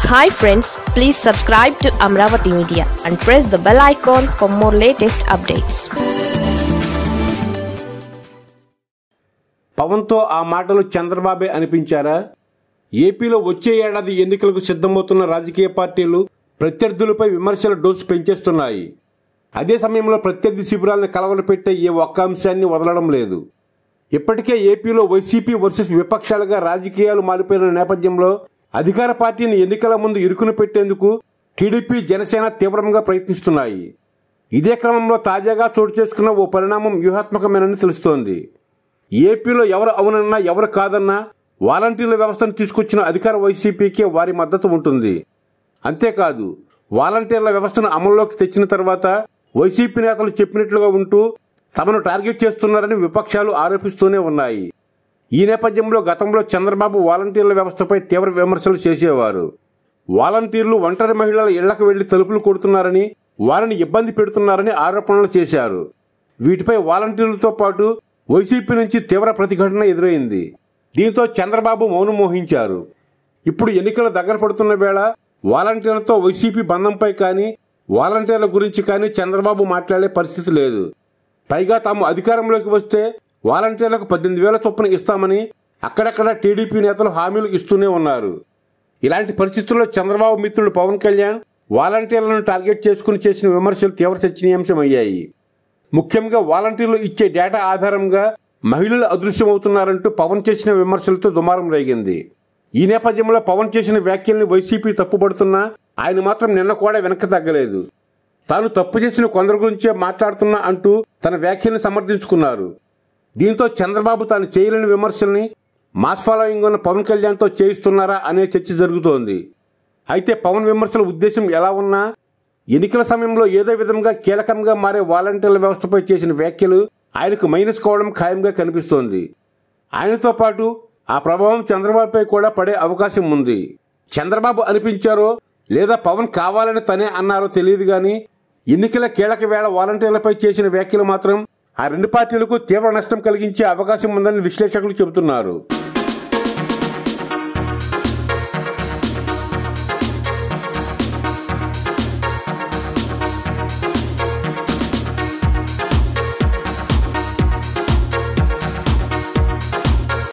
hi friends please subscribe to Amaravati media and press the bell icon for more latest updates పవన్తో ఆ మాటలు చంద్రబాబే అనిపించారా ఏపీలో వచ్చే ఏడాది ఎన్నికలకు సిద్ధమవుతున్న రాజకీయ పార్టీలు ప్రత్యర్థులపై విమర్శల డోసు పెంచేస్తున్నాయి అదే సమయంలో ప్రత్యర్థి శిబిరాలను కలవరపెట్టే ఏ ఒక్క అంశాన్ని వదలడం లేదు ఇప్పటికే ఏపీలో వైసీపీ వర్సెస్ విపక్షాలుగా రాజకీయాలు మారిపోయిన నేపథ్యంలో అధికార పార్టీని ఎన్నికల ముందు ఇరుకున పెట్టేందుకు టీడీపీ జనసేన తీవ్రంగా ప్రయత్నిస్తున్నాయి ఇదే క్రమంలో తాజాగా చోటు చేసుకున్న ఓ పరిణామం వ్యూహాత్మకమేనని తెలుస్తోంది ఏపీలో ఎవరు అవునన్నా ఎవరు కాదన్నా వాలంటీర్ల వ్యవస్థను తీసుకొచ్చిన అధికార వైసీపీకే వారి మద్దతు ఉంటుంది అంతేకాదు వాలంటీర్ల వ్యవస్థను అమల్లోకి తెచ్చిన తర్వాత వైసీపీ నేతలు చెప్పినట్లుగా ఉంటూ తమను టార్గెట్ చేస్తున్నారని విపక్షాలు ఆరోపిస్తూనే ఉన్నాయి ఈ నేపథ్యంలో గతంలో చంద్రబాబు వాలంటీర్ల వ్యవస్థపై తీవ్ర విమర్శలు చేసేవారు వాలంటీర్లు ఒంటరి మహిళల ఇళ్లకు వెళ్లి తలుపులు కొడుతున్నారని వారిని ఇబ్బంది పెడుతున్నారని ఆరోపణలు చేశారు వీటిపై వాలంటీర్లతో పాటు వైసీపీ నుంచి తీవ్ర ప్రతిఘటన ఎదురైంది దీంతో చంద్రబాబు మౌనం మోహించారు ఇప్పుడు ఎన్నికలు దగ్గర పడుతున్న వేళ వాలంటీర్లతో వైసీపీ బంధంపై కానీ వాలంటీర్ల గురించి కానీ చంద్రబాబు మాట్లాడే పరిస్థితి లేదు పైగా తాము అధికారంలోకి వస్తే వాలంటీర్లకు పద్దెనిమిది వేల చొప్పున ఇస్తామని అక్కడక్కడ టీడీపీ నేతలు హామీలు ఇస్తూనే ఉన్నారు ఇలాంటి పరిస్థితుల్లో చంద్రబాబు మిత్రుడు పవన్ కళ్యాణ్ వాలంటీర్లను టార్గెట్ చేసుకుని చేసిన విమర్శలు తీవ్ర చర్చనీయాంశమయ్యాయి ముఖ్యంగా వాలంటీర్లు ఇచ్చే డేటా ఆధారంగా మహిళలు అదృశ్యమవుతున్నారంటూ పవన్ చేసిన విమర్శలతో దుమారం రేగింది ఈ నేపథ్యంలో పవన్ చేసిన వ్యాఖ్యల్ని వైసీపీ తప్పుపడుతున్నా ఆయన మాత్రం నిన్న కూడా వెనక్కి తగ్గలేదు తాను తప్పు చేసిన కొందరు గురించే మాట్లాడుతున్నా అంటూ తన వ్యాఖ్యల్ని సమర్థించుకున్నారు దీంతో చంద్రబాబు తాను చేయలేని విమర్శల్ని మాస్ ఫాలోయింగ్ ఉన్న పవన్ కళ్యాణ్తో చేయిస్తున్నారా అనే చర్చ జరుగుతోంది అయితే పవన్ విమర్శల ఉద్దేశం ఎలా ఉన్నా ఎన్నికల సమయంలో ఏదో విధంగా కీలకంగా మారే వాలంటీర్ల వ్యవస్థపై చేసిన వ్యాఖ్యలు ఆయనకు మైనస్ కావడం ఖాయంగా కనిపిస్తోంది ఆయనతో పాటు ఆ ప్రభావం చంద్రబాబుపై కూడా పడే అవకాశం ఉంది చంద్రబాబు అనిపించారో లేదా పవన్ కావాలని తనే అన్నారో తెలియదు గాని ఎన్నికల కీలక వేళ వాలంటీర్లపై చేసిన వ్యాఖ్యలు మాత్రం ఆ రెండు పార్టీలకు తీవ్ర నష్టం కలిగించే అవకాశం ఉందని విశ్లేషకులు చెబుతున్నారు